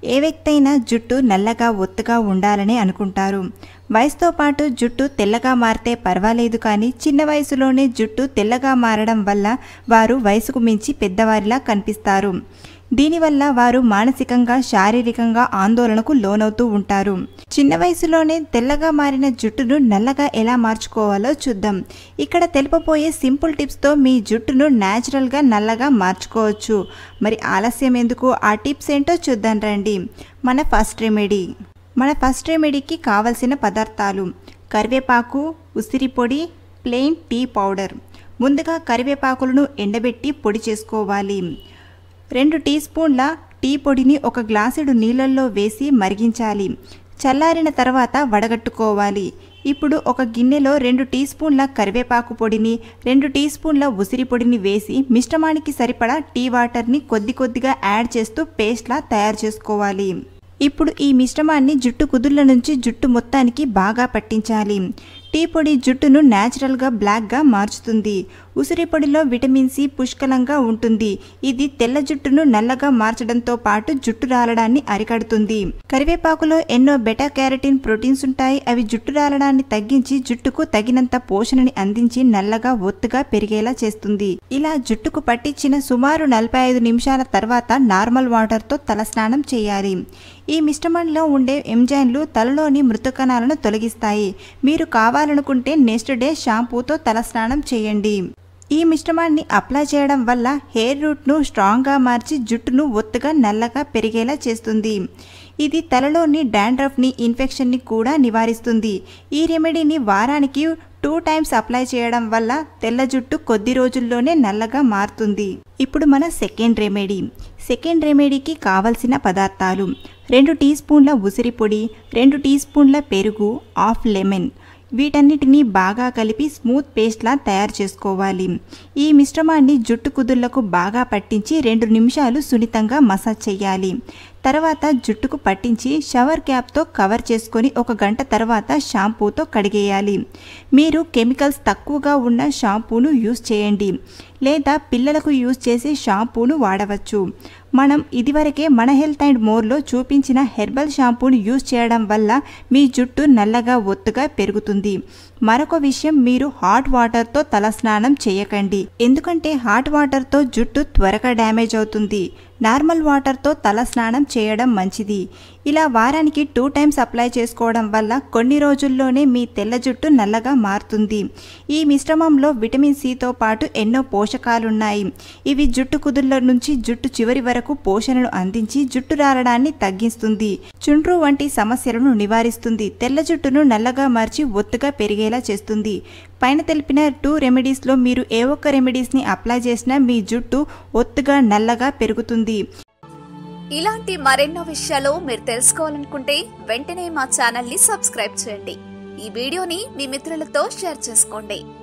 ఏ వ్యక్తి అయినా జుట్టు నల్లగా ఒత్తుగా ఉండాలని అనుకుంటారు వయసుతో పాటు జుట్టు తెల్లగా మారితే పర్వాలేదు కానీ చిన్న వయసులోనే జుట్టు తెల్లగా మారడం వల్ల వారు వయసుకు మించి పెద్దవారిలా కనిపిస్తారు దీనివల్ల వారు మానసికంగా శారీరకంగా ఆందోళనకు లోనవుతూ ఉంటారు చిన్న వయసులోనే తెల్లగా మారిన జుట్టును నల్లగా ఎలా మార్చుకోవాలో చూద్దాం ఇక్కడ తెలుపబోయే సింపుల్ టిప్స్తో మీ జుట్టును న్యాచురల్గా నల్లగా మార్చుకోవచ్చు మరి ఆలస్యం ఎందుకు ఆ టిప్స్ ఏంటో చూద్దాం రండి మన ఫస్ట్ రెమెడీ మన ఫస్ట్ రెమెడీకి కావలసిన పదార్థాలు కరివేపాకు ఉసిరి పొడి ప్లెయిన్ టీ పౌడర్ ముందుగా కరివేపాకులను ఎండబెట్టి పొడి చేసుకోవాలి రెండు టీ స్పూన్ల టీ పొడిని ఒక గ్లాసుడు నీళ్ళల్లో వేసి మరిగించాలి చల్లారిన తర్వాత వడగట్టుకోవాలి ఇప్పుడు ఒక గిన్నెలో రెండు టీ స్పూన్ల కరివేపాకు పొడిని రెండు టీ స్పూన్ల ఉసిరి పొడిని వేసి మిశ్రమానికి సరిపడా టీ వాటర్ని కొద్ది కొద్దిగా యాడ్ చేస్తూ పేస్ట్లా తయారు చేసుకోవాలి ఇప్పుడు ఈ మిశ్రమాన్ని జుట్టు కుదుళ్ళ నుంచి జుట్టు మొత్తానికి బాగా పట్టించాలి టీ పొడి జుట్టును న్యాచురల్గా బ్లాక్గా మార్చుతుంది ఉసిరి పొడిలో విటమిన్ సి పుష్కలంగా ఉంటుంది ఇది తెల్ల జుట్టును నల్లగా మార్చడంతో పాటు జుట్టు రాలడాన్ని అరికడుతుంది కరివేపాకులో ఎన్నో బెటా క్యారటిన్ ప్రోటీన్స్ ఉంటాయి అవి జుట్టు రాలడాన్ని తగ్గించి జుట్టుకు తగినంత పోషణని అందించి నల్లగా ఒత్తుగా పెరిగేలా చేస్తుంది ఇలా జుట్టుకు పట్టించిన సుమారు నలభై ఐదు నిమిషాల తర్వాత నార్మల్ వాటర్తో తలస్నానం చేయాలి ఈ మిశ్రమంలో ఉండే ఎంజైన్లు తలలోని మృతకణాలను తొలగిస్తాయి మీరు కావాలనుకుంటే నెక్స్ట్ డే షాంపూతో తలస్నానం చేయండి ఈ మిశ్రమాన్ని అప్లై చేయడం వల్ల హెయిర్ రూట్ను స్ట్రాంగ్గా మార్చి జుట్టును ఒత్తుగా నల్లగా పెరిగేలా చేస్తుంది ఇది తలలోని డాండ్రఫ్ని ఇన్ఫెక్షన్ని కూడా నివారిస్తుంది ఈ రెమెడీని వారానికి టూ టైమ్స్ అప్లై చేయడం వల్ల తెల్ల జుట్టు కొద్ది రోజుల్లోనే నల్లగా మారుతుంది ఇప్పుడు మన సెకండ్ రెమెడీ సెకండ్ రెమెడీకి కావలసిన పదార్థాలు రెండు టీ స్పూన్ల ఉసిరి పొడి రెండు టీ స్పూన్ల పెరుగు హాఫ్ లెమన్ వీటన్నిటిని బాగా కలిపి స్మూత్ పేస్ట్లా తయారు చేసుకోవాలి ఈ మిశ్రమాన్ని జుట్టు కుదుళ్లకు బాగా పట్టించి రెండు నిమిషాలు సున్నితంగా మసాజ్ చేయాలి తర్వాత జుట్టుకు పట్టించి షవర్ క్యాప్తో కవర్ చేసుకొని ఒక గంట తర్వాత షాంపూతో కడిగేయాలి మీరు కెమికల్స్ తక్కువగా ఉన్న షాంపూను యూస్ చేయండి లేదా పిల్లలకు యూస్ చేసే షాంపూను వాడవచ్చు మనం ఇదివరకే మన హెల్త్ అండ్ మోర్లో చూపించిన హెర్బల్ షాంపూను యూస్ చేయడం వల్ల మీ జుట్టు నల్లగా ఒత్తుగా పెరుగుతుంది మరొక విషయం మీరు హాట్ వాటర్తో తలస్నానం చేయకండి ఎందుకంటే హాట్ వాటర్తో జుట్టు త్వరగా డ్యామేజ్ అవుతుంది నార్మల్ వాటర్తో తల స్నానం చేయడం మంచిది ఇలా వారానికి టూ టైమ్స్ అప్లై చేసుకోవడం వల్ల కొన్ని రోజుల్లోనే మీ తెల్ల జుట్టు నల్లగా మారుతుంది ఈ మిశ్రమంలో విటమిన్ సితో పాటు ఎన్నో పోషకాలున్నాయి ఇవి జుట్టు కుదుళ్ళ నుంచి జుట్టు చివరి వరకు పోషణను అందించి జుట్టు రాలడాన్ని తగ్గిస్తుంది చుండ్రు వంటి సమస్యలను నివారిస్తుంది తెల్ల జుట్టును నల్లగా మార్చి ఒత్తుగా పెరిగేలా చేస్తుంది పైన తెలిపిన టూ రెమెడీస్లో మీరు ఏ ఒక్క రెమెడీస్ని అప్లై చేసినా మీ జుట్టు ఒత్తుగా నల్లగా పెరుగుతుంది ఇలాంటి మరెన్నో విషయాలు మీరు తెలుసుకోవాలనుకుంటే వెంటనే మా ఛానల్ ని సబ్స్క్రైబ్ చేయండి ఈ వీడియోని మీ మిత్రులతో షేర్ చేసుకోండి